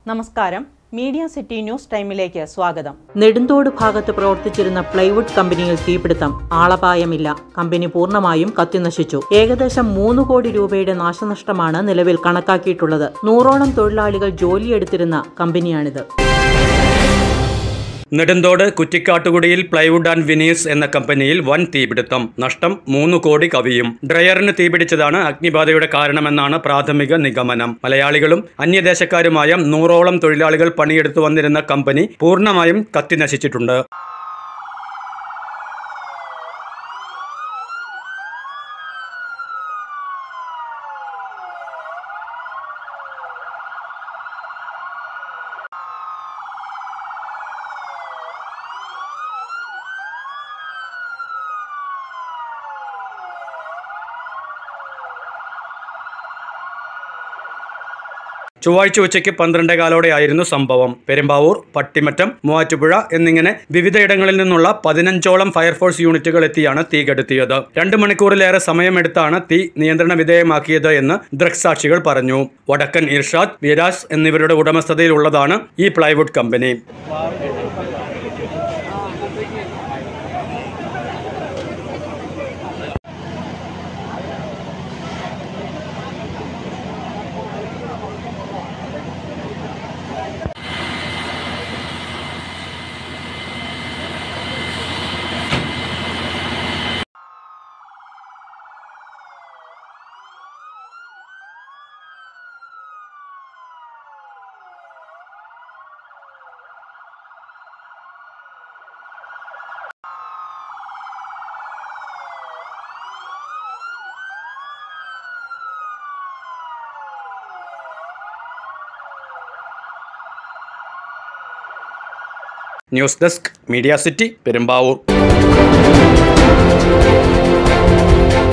നമസ്കാരം media city news ടൈമിലേക്ക് സ്വാഗതം നെടുന്തോട് ഭാഗത്ത് പ്രവർത്തിച്ചിരുന്ന പ്ലൈവുഡ് കമ്പനിയിൽ തീപിടുത്തം ആളപായമില്ല കമ്പനി പൂർണ്ണമായും കത്തിനശിച്ചു ഏകദേശം മൂന്ന് കോടി രൂപയുടെ നാശനഷ്ടമാണ് നിലവിൽ കണക്കാക്കിയിട്ടുള്ളത് നൂറോളം തൊഴിലാളികൾ ജോലിയെടുത്തിരുന്ന കമ്പനിയാണിത് നെടുന്തോട് കുറ്റിക്കാട്ടുകുടിയിൽ പ്ലൈവുഡ് ആൻഡ് വിനീസ് എന്ന കമ്പനിയിൽ വൻ തീപിടുത്തം നഷ്ടം മൂന്ന് കോടി കവിയും ഡ്രയറിന് തീപിടിച്ചതാണ് അഗ്നിബാധയുടെ കാരണമെന്നാണ് പ്രാഥമിക നിഗമനം മലയാളികളും അന്യദേശക്കാരുമായ നൂറോളം തൊഴിലാളികൾ പണിയെടുത്തു വന്നിരുന്ന കമ്പനി പൂർണ്ണമായും കത്തിനശിച്ചിട്ടുണ്ട് ചൊവ്വാഴ്ച ഉച്ചയ്ക്ക് പന്ത്രണ്ടേ കാലോടെയായിരുന്നു സംഭവം പെരുമ്പാവൂർ പട്ടിമറ്റം മൂവാറ്റുപുഴ എന്നിങ്ങനെ വിവിധയിടങ്ങളിൽ നിന്നുള്ള പതിനഞ്ചോളം ഫയർഫോഴ്സ് യൂണിറ്റുകൾ എത്തിയാണ് തീ കെടുത്തിയത് രണ്ട് മണിക്കൂറിലേറെ സമയമെടുത്താണ് തീ നിയന്ത്രണ വിധേയമാക്കിയത് എന്ന് ദൃക്സാക്ഷികൾ പറഞ്ഞു വടക്കൻ ഇർഷാദ് വിരാസ് എന്നിവരുടെ ഉടമസ്ഥതയിലുള്ളതാണ് ഈ plywood company news desk media city Perumbavoor